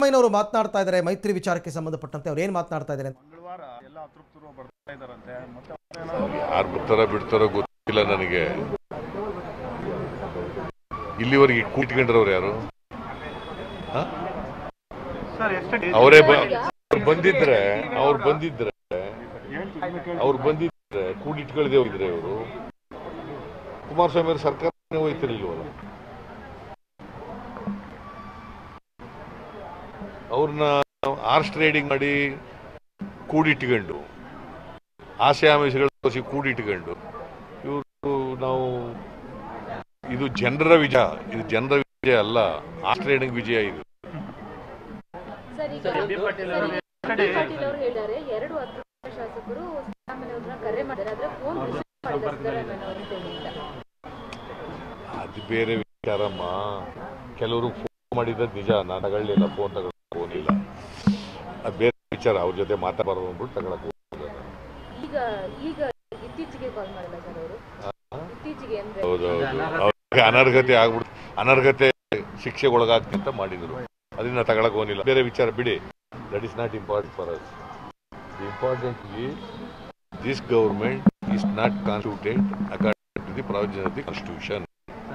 ಸಿದ್ದರಾಮಯ್ಯನವರು ಮಾತನಾಡ್ತಾ ಇದ್ದಾರೆ ಮೈತ್ರಿ ವಿಚಾರಕ್ಕೆ ಸಂಬಂಧಪಟ್ಟಂತೆ ಅವ್ರು ಏನು ಮಾತನಾಡ್ತಾ ಇದ್ದಾರೆ ಅಂತ ಮಂಗಳವಾರ ಎಲ್ಲ ಅತೃಪ್ತರು ಬರ್ತಾ ಇದಾರಂತೆ ಮತ್ತೆ ಅವ್ರೇನೋ ಯಾರು ಬರ್ತಾರೋ ಬಿಡ್ತಾರೋ ಗೊತ್ತಿಲ್ಲ ನನಗೆ ಇಲ್ಲಿವರೆಗೆ ಕೂತ್ಕೊಂಡಿರೋರು ಯಾರು ಹ? ಸರ್ ಎಷ್ಟು ಅವರೇ ಬ- ಅವ್ರು ಬಂದಿದ್ರೆ ಅವ್ರು ಬಂದಿದ್ರೆ ಅವ್ರು ಬಂದಿದ್ರೆ ಕೂಡಿಟ್ಕೊಳ್ಳದೆ ಹೋಗಿದ್ರೆ ಇವರು ಕುಮಾರಸ್ವಾಮಿ ಅವ್ರ ಸರ್ಕಾರನೇ ಹೋಯ್ತಿರ್ಲಿಲ್ವಲ್ಲ ಅವ್ರನ್ನ ಆರ್ಸ್ ಟ್ರೇಡಿಂಗ್ ಮಾಡಿ ಕೂಡಿಟ್ಕೊಂಡು ಆಸೆ ಆಮಿಷಗಳು ತೋರಿಸಿ ಕೂಡಿಟ್ಕೊಂಡು ಇವರು ನಾವು ಇದು ಜನರ ವಿಜಯ ಇದು ಜನರ ವಿಜಯ ಅಲ್ಲ ಆರ್ಸ್ ಟ್ರೇಡಿಂಗ್ ವಿಜಯ ಇದು ಸರ್ ಈಗ ಸರ್, ಈಗ ಪಾಟೀಲ್ ಅವರು ಹೇಳಿದ್ದಾರೆ ಎರಡು ಅತೃಪ್ತ ಶಾಸಕರು ಸಿದ್ದರಾಮಯ್ಯ ಕರೆ ಮಾಡಿದ್ದಾರೆ ಆದ್ರೆ ಫೋನ್ ರಿಸೀವ್ ಮಾಡಿಲ್ಲ ಸಿದ್ದರಾಮಯ್ಯ ಅವರು ಅಂತ ಹೇಳಿಲ್ಲ. ಅದು ಬೇರೆ ವಿಚಾರಮ್ಮ ಕೆಲವರು ಫೋನ್ ಮಾಡಿದ್ದದ್ದು ನಿಜ ನಾನು ತಗೊಳ್ಳಿಲ್ಲ ಫೋನ್ ತಗೊಳ್ಳಿ ಫೋನ್ ಇಲ್ಲ ಅದು ಬೇರೆ ವಿಚಾರ ಅವ್ರ ಜೊತೆ ಮಾತಾಡಬಾರ್ದು ಅಂದ್ಬಿಟ್ಟು ತಗೊಳಕ್ ಹೋಗಿಲ್ಲ ನಾನು. ಈಗ ಈಗ ಇತ್ತೀಚೆಗೆ ಕಾಲ್ ಮಾಡಿಲ್ಲ ಸರ್ ಅವರು ಇತ್ತೀಚೆಗೆ ಅಂದ್ರೆ ಹೌದು ಹೌದು ಅವ್ರಿಗೆ ಅನರ್ಹತೆ ಆಗ್ಬಿಡ್ತು ಅನರ್ಹತೆ ಶಿಕ್ಷೆಗೆ ಒಳಗಾಗ್ತಿ ಅಂತ ಮಾಡಿದ್ರು ಅದನ್ನ ತಗೊಳಕ್ ಹೋಗಿಲ್ಲ ಬೇರೆ ವಿಚಾರ ಬಿಡಿ that is not important for us the important is this government is not constituted according to the provision of the constitution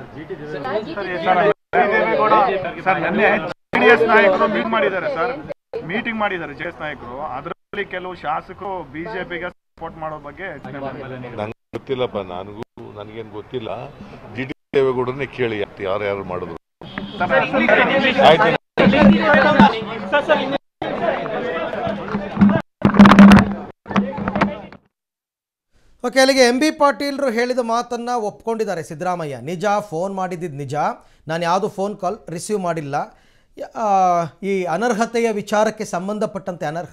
Deve Gowda sir ನಿನ್ನೆ ಜೆಡಿಎಸ್ ನಾಯಕರು ಮೀಟ್ ಮಾಡಿದ್ದಾರೆ ಸರ್ ಮೀಟಿಂಗ್ ಮಾಡಿದ್ದಾರೆ ಜೆಡಿಎಸ್ ನಾಯಕರು ಅದರಲ್ಲಿ ಕೆಲವು ಶಾಸಕರು ಬಿಜೆಪಿಗೆ ಸಪೋರ್ಟ್ ಮಾಡೋ ಬಗ್ಗೆ ನಂಗೆ ಗೊತ್ತಿಲ್ಲಪ್ಪ ನನಗೂ ನನಗೇನು ಗೊತ್ತಿಲ್ಲ ಜಿ ಟಿ ದೇವೇಗೌಡರನ್ನೇ ಕೇಳಿ ಯಾರು ಯಾರು ಮಾಡಿದ್ರು ಆಯ್ತು ಓಕೆ ಅಲ್ಲಿಗೆ ಎಂ ಬಿ ಪಾಟೀಲ್ರು ಹೇಳಿದ ಮಾತನ್ನು ಒಪ್ಕೊಂಡಿದ್ದಾರೆ ಸಿದ್ದರಾಮಯ್ಯ ನಿಜ ಫೋನ್ ಮಾಡಿದ್ದು ನಿಜ ನಾನು ಯಾವುದು ಫೋನ್ ಕಾಲ್ ರಿಸೀವ್ ಮಾಡಿಲ್ಲ ಯ- ಆ, ಈ ಅನರ್ಹತೆಯ ವಿಚಾರಕ್ಕೆ ಸಂಬಂಧಪಟ್ಟಂತೆ ಅನರ್ಹ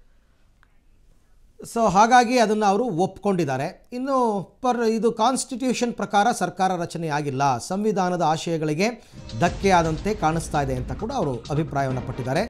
ಸೊ ಹಾಗಾಗಿ ಅದನ್ನು ಅವರು ಒಪ್ಕೊಂಡಿದ್ದಾರೆ ಇನ್ನು ಪರ್ ಇದು ಕಾನ್ಸ್ಟಿಟ್ಯೂಷನ್ ಪ್ರಕಾರ ಸರ್ಕಾರ ರಚನೆ ಆಗಿಲ್ಲ ಸಂವಿಧಾನದ ಆಶಯಗಳಿಗೆ ಧಕ್ಕೆ ಆದಂತೆ ಕಾಣಿಸ್ತಾ ಇದೆ ಅಂತ ಕೂಡ ಅವರು ಅಭಿಪ್ರಾಯವನ್ನು ಪಟ್ಟಿದ್ದಾರೆ